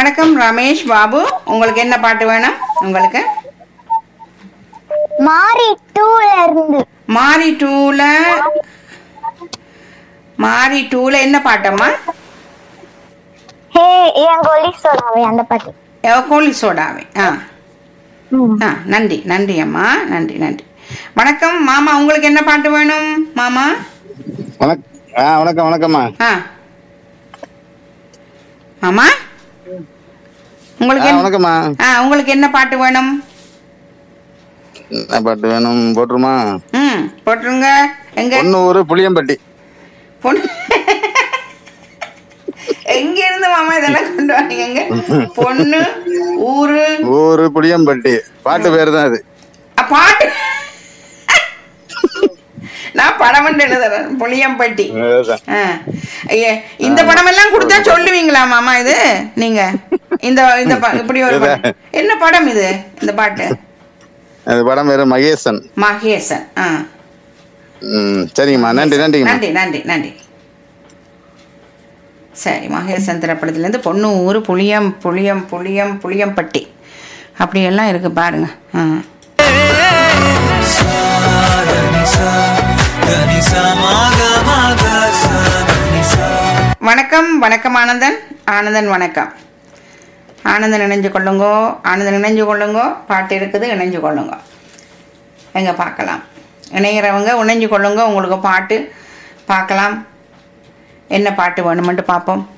வணக்கம் ரமேஷ் பாபு உங்களுக்கு என்ன பாட்டு வேணும் உங்களுக்கு மாறி டூல இருந்து மாரி டூல மாரி டூல என்ன பாட்டம்மா ஹே என் கோலி சொல்லாவே அந்த பாட்டு எவ கோழி சோடாவே ஆ ம். ஆ நன்றி நன்றி அம்மா நன்றி நன்றி வணக்கம் மாமா உங்களுக்கு என்ன பாட்டு வேணும் மாமா வணக் ஆ வணக்கம் வணக்கம்மா ஆ மாமா ஆ, உங்களுக்கு என்ன- வணக்கம்மா ஆ உங்களுக்கு என்ன பாட்டு வேணும் என்ன பாட்டு வேணும் போட்டுருமா ம் போட்டுருங்க எங்க பொண்ணு ஊரு புளியம்பட்டி பொண்ணு எங்க இருந்து மாமா இதெல்லாம் கொண்டு வரீங்க எங்க? பொண்ணு ஊரு ஊரு புளியம்பட்டி பாட்டு பேரு தான் அது அ, பாட்டு நான் படம் வந்து எழுதுறேன் புளியம்பட்டி அதுதான். ஆ. ஐயே, இந்த படம் எல்லாம் கொடுத்தா சொல்லுவீங்களா மாமா இது நீங்க இந்த இந்த ப- இப்படி ஒரு படம். என்ன படம் இது இந்த பாட்டு அது படம் பேரு மகேசன் மகேசன் ஆ ம் சரிங்கம்மா நன்றி நன்றிங்கம்மா நன்றி நன்றி நன்றி சரி மகேசன் திரைப்படத்துலேருந்து பொண்ணு ஊர் புளியம் புளியம் புளியம் புளியம்பட்டி அப்படியெல்லாம் இருக்கு பாருங்க ஆ வணக்கம் வணக்கம் ஆனந்தன் ஆனந்தன் வணக்கம் ஆனந்தன் இணைஞ்சு கொள்ளுங்கோ ஆனந்தன் இணைஞ்சு கொள்ளுங்கோ பாட்டு இருக்குது இணைஞ்சு கொள்ளுங்க எங்க பார்க்கலாம் இணைகிறவங்க இணைஞ்சு கொள்ளுங்க உங்களுக்கு பாட்டு பார்க்கலாம் என்ன பாட்டு வேணுமென்ட்டு பார்ப்போம்